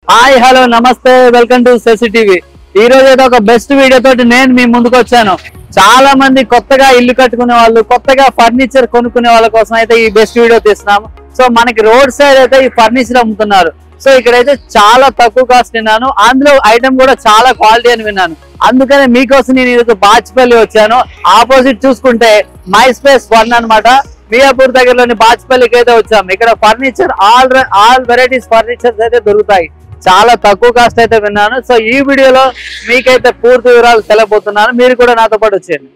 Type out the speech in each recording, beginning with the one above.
Hi hello నమస్తే welcome to సెసి TV ఈ రోజు అయితే ఒక బెస్ట్ వీడియో తోటి నేను మీ ముందుకు వచ్చాను చాలా మంది కొత్తగా ఇల్లు కట్టుకునే వాళ్ళు కొత్తగా ఫర్నిచర్ కొనుక్కునే వాళ్ళ కోసం అయితే ఈ బెస్ట్ వీడియో తీస్తున్నాము సో మనకి రోడ్ సైడ్ అయితే ఈ ఫర్నిచర్ అమ్ముతున్నారు సో ఇక్కడైతే చాలా తక్కువ కాస్ట్ విన్నాను అందులో ఐటమ్ కూడా చాలా క్వాలిటీ అని విన్నాను అందుకనే మీకోసం నేను ఈరోజు బాచ్పల్లి వచ్చాను ఆపోజిట్ చూసుకుంటే మై స్పేస్ వన్ అన్నమాట మియాపూర్ దగ్గరలోని బాచ్పల్లికి అయితే వచ్చాము ఇక్కడ furniture all all varieties furnitures అయితే దొరుకుతాయి చాలా తక్కువ కాస్ట్ అయితే విన్నాను సో ఈ వీడియోలో మీకైతే పూర్తి వివరాలు తెలియబోతున్నాను మీరు కూడా నాతో పాటు వచ్చేయండి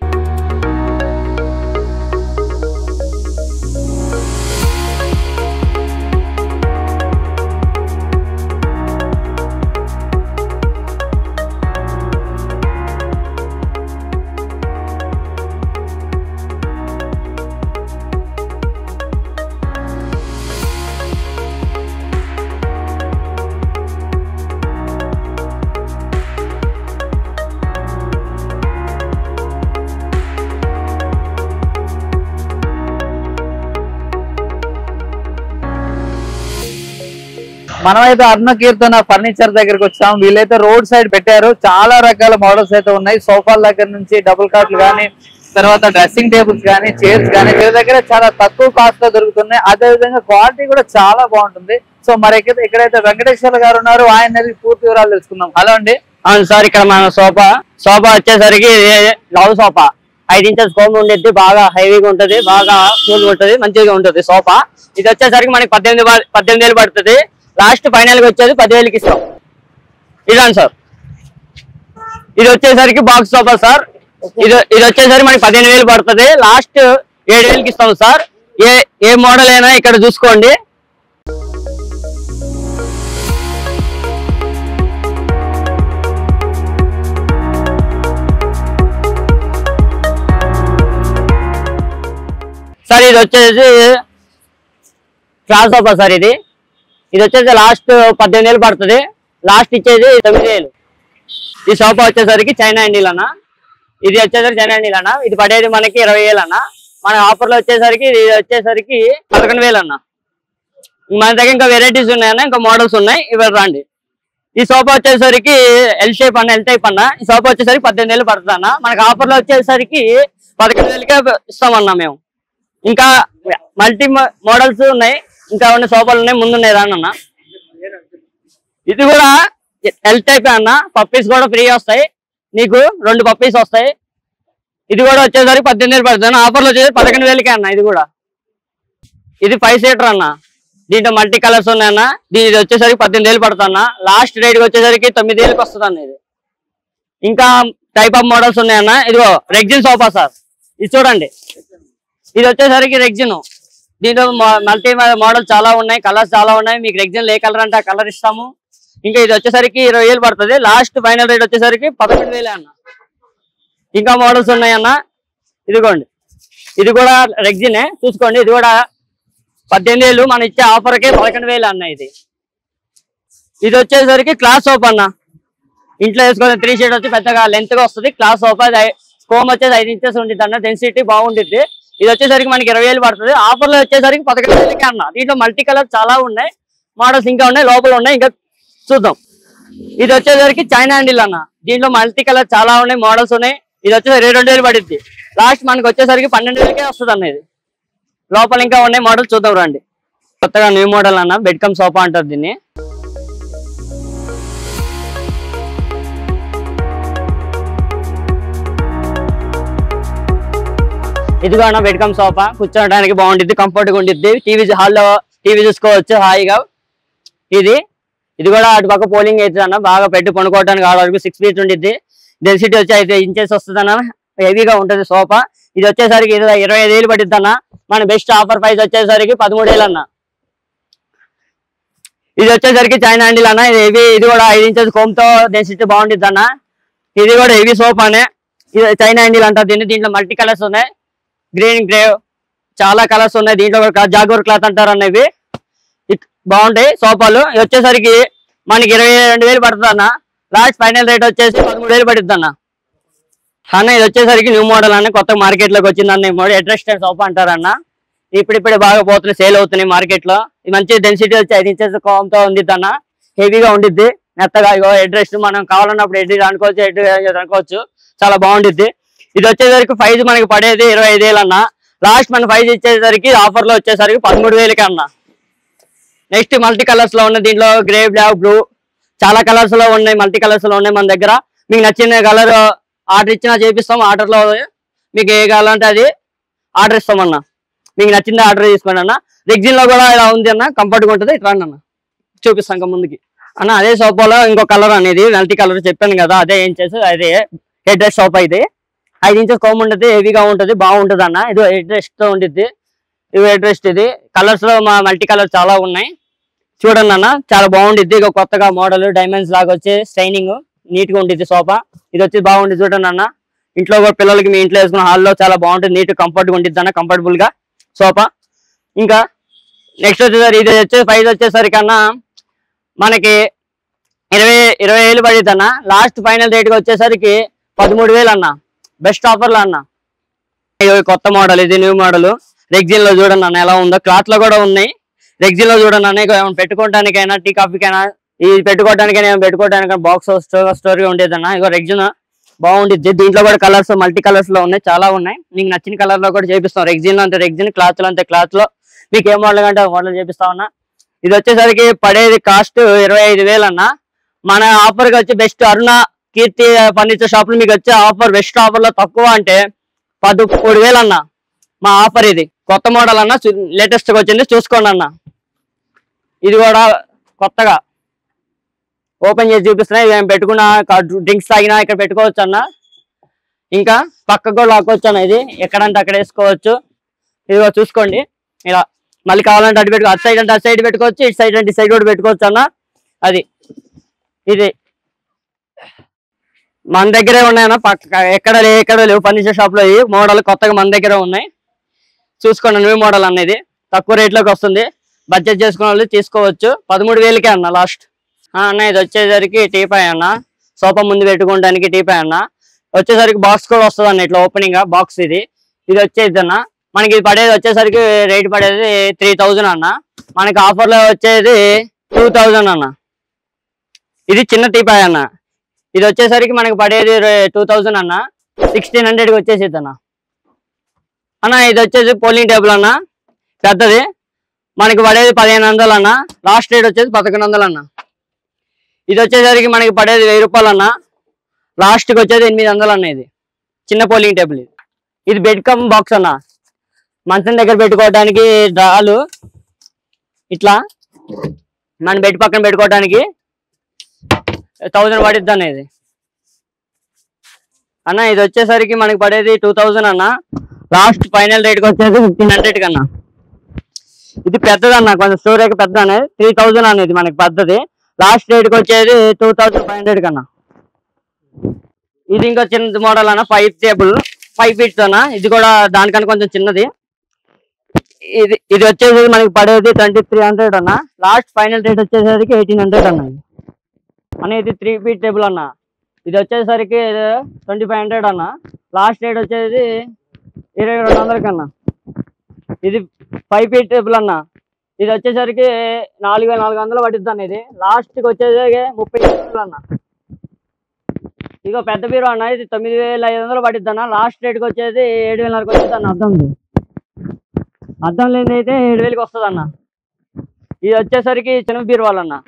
మనమైతే అర్ణ కీర్తన ఫర్నిచర్ దగ్గరికి వచ్చాం వీళ్ళైతే రోడ్ సైడ్ పెట్టారు చాలా రకాల మోడల్స్ అయితే ఉన్నాయి సోఫాల దగ్గర నుంచి డబుల్ కాట్లు కానీ తర్వాత డ్రెస్సింగ్ టేబుల్స్ కానీ చైర్స్ కానీ వీళ్ళ దగ్గర చాలా తక్కువ కాస్ట్ లో దొరుకుతున్నాయి అదే విధంగా క్వాలిటీ కూడా చాలా బాగుంటుంది సో మరి ఇక్కడ- ఇక్కడైతే వెంకటేశ్వర గారు ఉన్నారు ఆయన దగ్గర పూర్తి వివరాలు తెలుసుకుందాం హలో అండి అవును సార్ ఇక్కడ మన సోఫా సోఫా వచ్చేసరికి లవ్ సోఫా ఐదు ఇంచెస్ కోమ్ ఉండేది బాగా హెవీగా ఉంటది బాగా కూల్ ఉంటది మంచిగా ఉంటది సోఫా ఇది వచ్చేసరికి మనకి పద్దెనిమిది వా- పద్దెనిమిది వేలు పడుతుంది లాస్ట్ ఫైనల్ గా వచ్చేది పదివేలకి ఇస్తాం ఇదాను సార్ ఇది వచ్చేసరికి బాక్స్ సోఫా సార్ ఇది ఇది వచ్చేసరికి మనకి పదిహేను వేలు పడుతుంది లాస్ట్ ఏడు వేలకి ఇస్తాం సార్ ఏ ఏ మోడల్ అయినా ఇక్కడ చూసుకోండి సార్ ఇది వచ్చేసి క్లాస్ సోఫా సార్ ఇది ఇది వచ్చేసి లాస్ట్ పద్దెనిమిది వేలు పడుతుంది లాస్ట్ ఇచ్చేది తొమ్మిది వేలు ఈ సోఫా వచ్చేసరికి చైనా ఇండిల్ అన్న ఇది వచ్చేసరికి చైనా ఇండిల్ అన్న ఇది పడేది మనకి ఇరవై వేలు అన్న మన ఆఫర్ లో వచ్చేసరికి ఇది వచ్చేసరికి పదకొండు వేలు అన్న మన దగ్గర ఇంకా వెరైటీస్ ఉన్నాయన్న ఇంకా మోడల్స్ ఉన్నాయి ఇవి రండి ఈ సోఫా వచ్చేసరికి ఎల్ షేప్ అన్న ఎల్ టైప్ అన్న ఈ సోఫా వచ్చేసరికి పద్దెనిమిది వేలు పడుతుంది అన్న మనకి ఆఫర్ లో వచ్చేసరికి పదకొండు వేలకే ఇస్తామన్నా మేము ఇంకా మల్టీ మోడల్స్ ఉన్నాయి ఇంకా ఉన్న సోఫాలు ఉన్నాయి ముందు ఉన్నాయి రాను అన్న ఇది కూడా ఎల్ టైప్ అన్న పప్పీస్ కూడా ఫ్రీ వస్తాయి నీకు రెండు పప్పీస్ వస్తాయి ఇది కూడా వచ్చేసరికి పద్దెనిమిది వేలు పడుతుంది ఆఫర్లో వచ్చేసి పదకొండు వేలకే అన్న ఇది కూడా ఇది ఫైవ్ సీటర్ అన్న దీంట్లో మల్టీ కలర్స్ ఉన్నాయన్న దీని వచ్చేసరికి పద్దెనిమిది వేలు పడుతుందన్న లాస్ట్ రేట్ వచ్చేసరికి తొమ్మిది వేలకు వస్తుంది అన్న ఇది ఇంకా టైప్ ఆఫ్ మోడల్స్ ఉన్నాయన్న ఇదిగో రెగ్జిన్ సోఫా సార్ ఇది చూడండి ఇది వచ్చేసరికి రెగ్జిన్ దీంట్లో మల్టీ మోడల్ చాలా ఉన్నాయి కలర్స్ చాలా ఉన్నాయి మీకు రెగ్జిన్ ఏ కలర్ అంటే ఆ కలర్ ఇస్తాము ఇంకా ఇది వచ్చేసరికి ఇరవై వేలు పడుతుంది లాస్ట్ ఫైనల్ రేట్ వచ్చేసరికి పదకొండు వేలే అన్న ఇంకా మోడల్స్ ఉన్నాయన్న ఇదిగోండి ఇది కూడా రెగ్జినే చూసుకోండి ఇది కూడా పద్దెనిమిది వేలు మనం ఇచ్చే ఆఫర్కే పదకొండు వేలు అన్న ఇది ఇది వచ్చేసరికి క్లాస్ సోప్ అన్న ఇంట్లో వేసుకునే త్రీ షీట్ వచ్చి పెద్దగా లెంత్ గా వస్తుంది క్లాస్ సోఫా స్కోమ్ వచ్చేసి ఐదు ఇంచెస్ ఉంటుంది అన్న డెన్సిటీ బాగుంటుంది ఇది వచ్చేసరికి మనకి ఇరవై వేలు పడుతుంది ఆఫర్ లో వచ్చేసరికి పదకొండు వేలకి అన్న దీంట్లో మల్టీ కలర్ చాలా ఉన్నాయి మోడల్స్ ఇంకా ఉన్నాయి లోపల ఉన్నాయి ఇంకా చూద్దాం ఇది వచ్చేసరికి చైనా హ్యాండిల్ అన్న దీంట్లో మల్టీ కలర్ చాలా ఉన్నాయి మోడల్స్ ఉన్నాయి ఇది వచ్చేసరికి ఇరవై రెండు వేలు పడుద్ది లాస్ట్ మనకి వచ్చేసరికి పన్నెండు వేలకే వస్తుంది అన్న ఇది లోపల ఇంకా ఉన్నాయి మోడల్ చూద్దాం రండి కొత్తగా న్యూ మోడల్ అన్న బెడ్ కమ్ సోఫా అంటారు దీన్ని ఇదిగో అన్న బెడ్ కమ్ సోఫా కూర్చోడానికి బాగుంటుంది కంఫర్ట్ గా ఉంటుంది టీవీ హాల్లో టీవీ చూసుకోవచ్చు హాయిగా ఇది ఇది కూడా అటు పక్క పోలింగ్ అవుతుంది అన్న బాగా పెట్టి కొనుక్కోవడానికి ఆడ వరకు సిక్స్ ఫీట్ ఉంటుంది డెన్సిటీ వచ్చి అయితే ఇంచెస్ వస్తుంది అన్న హెవీగా ఉంటుంది సోఫా ఇది వచ్చేసరికి ఇది ఇరవై ఐదు వేలు పడుతుంది అన్న మన బెస్ట్ ఆఫర్ ప్రైస్ వచ్చేసరికి పదమూడు వేలు అన్న ఇది వచ్చేసరికి చైనా హ్యాండిల్ అన్న ఇది హెవీ ఇది కూడా ఐదు ఇంచెస్ కోమ్తో డెన్సిటీ బాగుంటుంది అన్న ఇది కూడా హెవీ సోఫానే ఇది చైనా హ్యాండిల్ అంటారు దీన్ని దీంట్లో మల్టీ కలర్స్ ఉన్నాయి గ్రీన్ గ్రే చాలా కలర్స్ ఉన్నాయి దీంట్లో జాగూర్ క్లాత్ అంటారు అన్న ఇవి ఇక్- బాగుంటాయి సోఫాలు ఇవి వచ్చేసరికి మనకి ఇరవై రెండు వేలు పడుతుంది అన్న లాస్ట్ ఫైనల్ రేట్ వచ్చేసి పదమూడు వేలు పడుతుంది అన్న అన్న ఇది వచ్చేసరికి న్యూ మోడల్ అన్న కొత్త మార్కెట్ లోకి వచ్చింది అన్న ఈ మోడల్ అట్రాక్షన్ సోఫా అంటారన్న ఇప్పుడిప్పుడే బాగా పోతున్నాయి సేల్ అవుతున్నాయి మార్కెట్ లో ఇది మంచి డెన్సిటీ వచ్చి ఐదు ఇంచెస్ కోమ్తో ఉంది అన్న హెవీగా ఉండిద్ది మెత్తగా ఇగో హెడ్ రెస్ట్ మనం కావాలన్నప్పుడు హెడ్ అనుకోవచ్చు హెడ్ అనుకోవచ్చు చాలా బాగుండిద్ది ఇది వచ్చేసరికి ఫైజ్ మనకి పడేది ఇరవై ఐదు వేలు అన్న లాస్ట్ మన ఫైజ్ ఇచ్చేసరికి ఆఫర్ లో వచ్చేసరికి పదమూడు వేలకి అన్న నెక్స్ట్ మల్టీ కలర్స్ లో ఉన్న దీంట్లో గ్రే బ్లాక్ బ్లూ చాలా కలర్స్ లో ఉన్నాయి మల్టీ కలర్స్ లో ఉన్నాయి మన దగ్గర మీకు నచ్చిన కలర్ ఆర్డర్ ఇచ్చినా చేపిస్తాం ఆర్డర్ లో మీకు ఏ కావాలంటే అది ఆర్డర్ ఇస్తామన్న మీకు నచ్చింది ఆర్డర్ తీసుకోండి అన్న రెగ్జిన్ లో కూడా ఇలా ఉంది అన్న కంఫర్ట్ గా ఉంటుంది ఇట్లా అన్న చూపిస్తాం ఇంకా ముందుకి అన్న అదే సోఫాలో ఇంకో కలర్ అనేది మల్టీ కలర్ చెప్పాను కదా అదే ఏం చేసి అదే హెడ్ రెస్ట్ సోఫా ఇది ఐదు ఇంచెస్ కోమ్ ఉంటుంది హెవీగా ఉంటుంది బాగుంటుంది అన్న ఇది హెడ్ రెస్ట్ తో ఉంటుంది ఇది హెడ్ రెస్ట్ ఇది కలర్స్ లో మా మల్టీ కలర్ చాలా ఉన్నాయి చూడండి అన్న చాలా బాగుండిద్ది ఇక కొత్తగా మోడల్ డైమండ్స్ లాగా వచ్చి స్టైనింగ్ నీట్ గా ఉంటుంది సోఫా ఇది వచ్చి బాగుంది చూడండి అన్న ఇంట్లో కూడా పిల్లలకి మీ ఇంట్లో వేసుకున్న హాల్లో చాలా బాగుంటుంది నీట్ కంఫర్ట్ గా ఉంటుంది అన్న కంఫర్టబుల్ గా సోఫా ఇంకా నెక్స్ట్ వచ్చేసరికి ఇది వచ్చే ప్రైస్ వచ్చేసరికి అన్న మనకి ఇరవై ఇరవై వేలు పడిద్ది అన్న లాస్ట్ ఫైనల్ రేట్ వచ్చేసరికి పదమూడు వేలు అన్న బెస్ట్ ఆఫర్లో అన్న ఇది కొత్త మోడల్ ఇది న్యూ మోడల్ రెగ్జిన్ లో చూడండి అన్న ఎలా ఉందో క్లాత్ లో కూడా ఉన్నాయి రెగ్జిన్ లో చూడండి అన్న ఇక ఏమైనా పెట్టుకోవడానికైనా టీ కాఫీకైనా ఇది పెట్టుకోవడానికైనా ఏమైనా పెట్టుకోవడానికైనా బాక్స్ స్టోరీ ఉండేది అన్న ఇగో రెగ్జిన్ బాగుండిద్ది దీంట్లో కూడా కలర్స్ మల్టీ కలర్స్ లో ఉన్నాయి చాలా ఉన్నాయి మీకు నచ్చిన కలర్ లో కూడా చేపిస్తాం రెగ్జిన్ లో అంతే రెగ్జిన్ క్లాత్ లో అంతే క్లాత్ లో మీకు ఏ మోడల్ కంటే మోడల్ చేపిస్తా ఉన్నా ఇది వచ్చేసరికి పడేది కాస్ట్ ఇరవై ఐదు వేలు అన్న మన ఆఫర్ కి వచ్చి best Aruna Keerthi furniture shop లో మీకు వచ్చే ఆఫర్ బెస్ట్ ఆఫర్ లో తక్కువ అంటే పదమూడు వేలు అన్న మా ఆఫర్ ఇది కొత్త మోడల్ అన్న లేటెస్ట్ గా వచ్చింది చూసుకోండి అన్న ఇది కూడా కొత్తగా ఓపెన్ చేసి చూపిస్తున్నా ఇది మేము పెట్టుకున్న డ్రింక్స్ తాగినా ఇక్కడ పెట్టుకోవచ్చు అన్న ఇంకా పక్కకు కూడా లాక్కోవచ్చు అన్న ఇది ఎక్కడంటే అక్కడ వేసుకోవచ్చు ఇదిగో చూసుకోండి ఇలా మళ్ళీ కావాలంటే అటు పెట్టుకో అటు సైడ్ అంటే అటు సైడ్ పెట్టుకోవచ్చు ఇటు సైడ్ అంటే ఇటు సైడ్ కూడా పెట్టుకోవచ్చు అన్న అది ఇది మన దగ్గరే ఉన్నాయన్న పక్క ఎక్కడ లే ఎక్కడ లేవు ఫర్నిచర్ షాప్ లో ఇవి మోడల్ కొత్తగా మన దగ్గరే ఉన్నాయి చూసుకోండి న్యూ మోడల్ అనేది తక్కువ రేట్ లోకి వస్తుంది బడ్జెట్ చేసుకున్న వాళ్ళు తీసుకోవచ్చు పదమూడు వేలకే అన్న లాస్ట్ అన్న ఇది వచ్చేసరికి టీపాయ్ అన్న సోఫా ముందు పెట్టుకోవడానికి టీపాయ్ అన్న వచ్చేసరికి బాక్స్ కూడా వస్తుంది అన్న ఇట్లా ఓపెనింగ్ గా బాక్స్ ఇది ఇది వచ్చేది అన్న మనకి ఇది పడేది వచ్చేసరికి రేట్ పడేది త్రీ థౌజండ్ అన్న మనకి ఆఫర్ లో వచ్చేది టూ థౌజండ్ అన్న ఇది చిన్న టీపాయ్ అన్న ఇది వచ్చేసరికి మనకి పడేది టూ థౌజండ్ అన్న సిక్స్టీన్ హండ్రెడ్కి వచ్చేసేది అన్న అన్న ఇది వచ్చేసి పోలింగ్ టేబుల్ అన్న పెద్దది మనకి పడేది పదిహేను వందలు అన్న లాస్ట్ రేట్ వచ్చేసి పదకొండు వందలు అన్న ఇది వచ్చేసరికి మనకి పడేది వెయ్యి రూపాయలు అన్న లాస్ట్కి వచ్చేది ఎనిమిది వందలు అన్న ఇది చిన్న పోలింగ్ టేబుల్ ఇది ఇది బెడ్ కమ్ బాక్స్ అన్న మంచం దగ్గర పెట్టుకోవడానికి డ్రాలు ఇట్లా మన బెడ్ పక్కన పెట్టుకోవడానికి థౌజండ్ పడిద్ది అన్న ఇది అన్న ఇది వచ్చేసరికి మనకి పడేది టూ థౌజండ్ అన్న లాస్ట్ ఫైనల్ రేట్కి వచ్చేది ఫిఫ్టీన్ హండ్రెడ్ కన్నా ఇది పెద్దది అన్న కొంచెం స్టోరేజ్ పెద్ద అనేది త్రీ థౌజండ్ అనేది మనకి పెద్దది లాస్ట్ రేట్కి వచ్చేది టూ థౌజండ్ ఫైవ్ హండ్రెడ్ కన్నా ఇది ఇంకో చిన్న మోడల్ అన్న ఫైవ్ టేబుల్ ఫైవ్ ఫీట్స్ అన్న ఇది కూడా దానికన్నా కొంచెం చిన్నది ఇది ఇది వచ్చేసి మనకి పడేది ట్వంటీ త్రీ హండ్రెడ్ అన్న లాస్ట్ ఫైనల్ రేట్ వచ్చేసరికి ఎయిటీన్ హండ్రెడ్ అన్న ఇది. అన్న ఇది త్రీ ఫీట్ టేబుల్ అన్న ఇది వచ్చేసరికి ట్వంటీ ఫైవ్ హండ్రెడ్ అన్న లాస్ట్ రేట్ వచ్చేది ఇరవై రెండు వందలకి అన్న ఇది ఫైవ్ ఫీట్ టేబుల్ అన్న ఇది వచ్చేసరికి నాలుగు వేల నాలుగు వందలు పడుతుంది అన్న ఇది లాస్ట్కి వచ్చేసరికి ముప్పై వేలు అన్న ఇగో పెద్ద బీరో అన్న ఇది తొమ్మిది వేల ఐదు వందలు పడుతుంది అన్న లాస్ట్ రేట్కి వచ్చేది ఏడు వేలన్నరకు వచ్చింది అన్న అర్థం అర్థం లేని అయితే ఏడు వేలకి వస్తుంది అన్న ఇది వచ్చేసరికి చిన్న బీరువాలు అన్న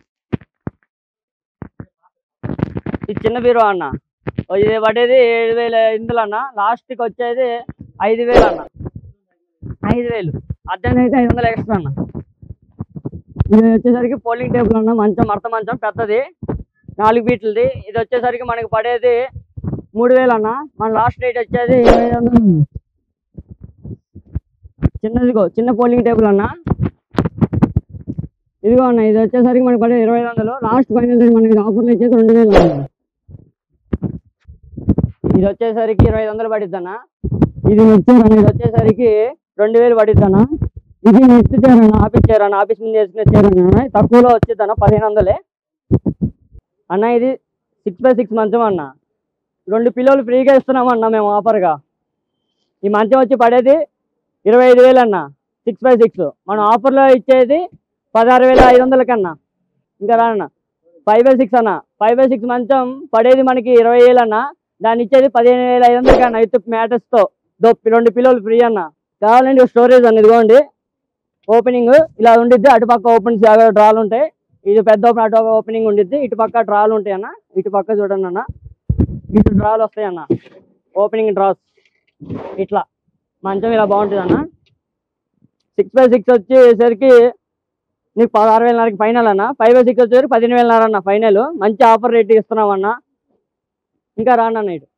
ఇది చిన్న బీరో అన్న ఓ ఇది పడేది ఏడు వేల ఎనిమిదిలో అన్న లాస్ట్కి వచ్చేది ఐదు వేలు అన్న ఐదు వేలు అర్థం అయితే ఐదు వందలు ఎక్స్ట్రా అన్న ఇది వచ్చేసరికి పోలింగ్ టేబుల్ అన్న మంచం మడత మంచం పెద్దది నాలుగు ఫీట్లది ఇది వచ్చేసరికి మనకి పడేది మూడు వేలు అన్న మన లాస్ట్ రేట్ వచ్చేది ఇరవై ఐదు వందలు ఉంది. చిన్నదిగో చిన్న పోలింగ్ టేబుల్ అన్న ఇదిగో అన్న ఇది వచ్చేసరికి మనకి పడేది ఇరవై ఐదు వందలు లాస్ట్ ఫైనల్ రేట్ మనకి ఆఫర్లో ఇచ్చేది రెండు వేలు అన్న ఇది వచ్చేసరికి ఇరవై ఐదు వందలు పడిద్ది అన్న ఇది నెట్ చైర్ అన్న ఇది వచ్చేసరికి రెండు వేలు పడిద్ది అన్న ఇది నెట్ చైర్ అన్న ఆఫీస్ చైర్ అన్న ఆఫీస్ ముందు వేసుకునే చైర్ అన్న ఇది తక్కువలో వచ్చింది అన్న పదిహేను వందలే అన్న ఇది సిక్స్ బై సిక్స్ మంచం అన్న రెండు పిల్లలు ఫ్రీగా ఇస్తున్నాం అన్న మేము ఆఫర్గా ఈ మంచం వచ్చి పడేది ఇరవై ఐదు వేలు అన్న సిక్స్ బై సిక్స్ మనం ఆఫర్లో ఇచ్చేది పదహారు వేల ఐదు వందల కన్నా ఇంకా రానన్న ఫైవ్ బై సిక్స్ అన్న ఫైవ్ బై సిక్స్ మంచం పడేది మనకి ఇరవై వేలు అన్న దాన్ని ఇచ్చేది పదిహేను వేల ఐదు వందలకి అన్న విత్ మ్యాటర్స్ తో దో రెండు పిల్లలు ఫ్రీ అన్న కావాలండి స్టోరేజ్ అన్న ఇదిగోండి ఓపెనింగ్ ఇలా ఉండిద్ది అటుపక్క ఓపెన్ డ్రాలు ఉంటాయి ఇది పెద్ద ఓపెన్ అటు ఓపెనింగ్ ఉండిద్ది ఇటు పక్క డ్రాలు ఉంటాయి అన్న ఇటు పక్క చూడండి అన్న ఇటు డ్రాలు వస్తాయి అన్న ఓపెనింగ్ డ్రాస్ ఇట్లా మంచం ఇలా బాగుంటుంది అన్న సిక్స్ బై సిక్స్ వచ్చేసరికి నీకు పదహారు వేలన్నరకి ఫైనల్ అన్న ఫైవ్ బై సిక్స్ వచ్చేసరికి పదిహేను వేలన్నర అన్న ఫైనల్ మంచి ఆఫర్ రేట్ ఇస్తున్నాం అన్న ఇంకా రాండి అన్న ఇటు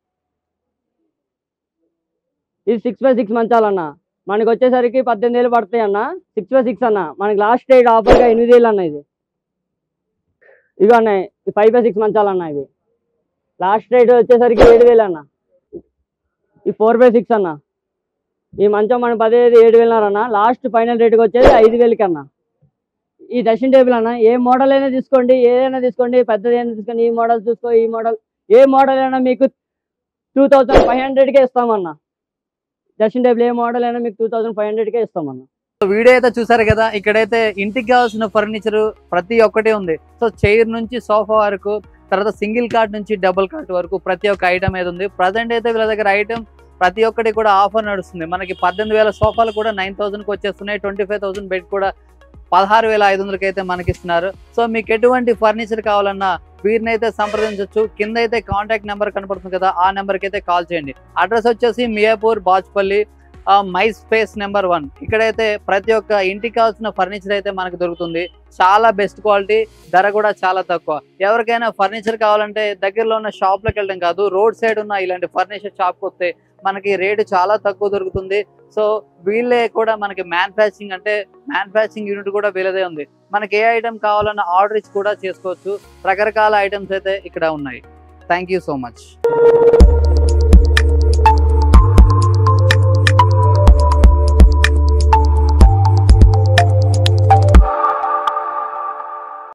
ఇది సిక్స్ బై సిక్స్ మంచాలన్న మనకి వచ్చేసరికి పద్దెనిమిది వేలు పడతాయి అన్న సిక్స్ బై సిక్స్ అన్న మనకి లాస్ట్ రేట్ ఆఫర్గా ఎనిమిది వేలు అన్న ఇది ఇవి అన్న ఇది ఫైవ్ బై సిక్స్ మంచాలన్న ఇది లాస్ట్ రేట్ వచ్చేసరికి ఏడు వేలు అన్న ఈ ఫోర్ బై సిక్స్ అన్న ఈ మంచం మన పదిహేను ఏడు వేలున్నర అన్న లాస్ట్ ఫైనల్ రేట్కి వచ్చేది ఐదు వేలకి అన్న ఈ దర్శన్ టేబుల్ అన్న ఏ మోడల్ అయినా తీసుకోండి ఏదైనా తీసుకోండి పెద్దది అయినా తీసుకోండి ఈ మోడల్ చూసుకో ఈ మోడల్ ఏ మోడల్ అయినా మీకు టూ థౌజండ్ ఫైవ్ హండ్రెడ్కే ఇస్తామన్న దర్శన్ టేబుల్ ఏ మోడల్ అయినా మీకు టూ థౌజండ్ ఫైవ్ హండ్రెడ్కే ఇస్తామన్న వీడియో అయితే చూసారు కదా ఇక్కడైతే ఇంటికి కావాల్సిన ఫర్నిచర్ ప్రతి ఒక్కటి ఉంది సో చైర్ నుంచి సోఫా వరకు తర్వాత సింగిల్ కార్ట్ నుంచి డబుల్ కార్ట్ వరకు ప్రతి ఒక్క ఐటమ్ అయితే ఉంది ప్రజెంట్ అయితే వీళ్ళ దగ్గర ఐటమ్ ప్రతి ఒక్కటి కూడా ఆఫర్ నడుస్తుంది మనకి పద్దెనిమిది వేల సోఫాలు కూడా నైన్ థౌసండ్కి వచ్చేస్తున్నాయి ట్వంటీ ఫైవ్ థౌసండ్ బెడ్ కూడా పదహారు వేల ఐదు వందలకి అయితే మనకి ఇస్తున్నారు సో మీకు ఎటువంటి ఫర్నిచర్ కావాలన్నా వీరిని అయితే సంప్రదించవచ్చు కింద అయితే కాంటాక్ట్ నెంబర్ కనపడుతుంది కదా ఆ నెంబర్కి అయితే కాల్ చేయండి అడ్రస్ వచ్చేసి Miyapur Bachupally My Space number one ఇక్కడైతే ప్రతి ఒక్క ఇంటికి కావాల్సిన ఫర్నిచర్ అయితే మనకు దొరుకుతుంది చాలా బెస్ట్ క్వాలిటీ ధర కూడా చాలా తక్కువ ఎవరికైనా ఫర్నిచర్ కావాలంటే దగ్గరలో ఉన్న షాప్లోకి వెళ్ళడం కాదు రోడ్ సైడ్ ఉన్న ఇలాంటి ఫర్నిచర్ షాప్కి వస్తే మనకి రేటు చాలా తక్కువ దొరుకుతుంది సో వీళ్ళే కూడా మనకి మ్యానుఫ్యాక్చరింగ్ అంటే మ్యానుఫ్యాక్చరింగ్ యూనిట్ కూడా వీళ్ళదే ఉంది మనకి ఏ ఐటమ్ కావాలన్న ఆర్డర్ ఇచ్చి కూడా చేసుకోవచ్చు రకరకాల ఐటమ్స్ అయితే ఇక్కడ ఉన్నాయి థ్యాంక్ యూ సో మచ్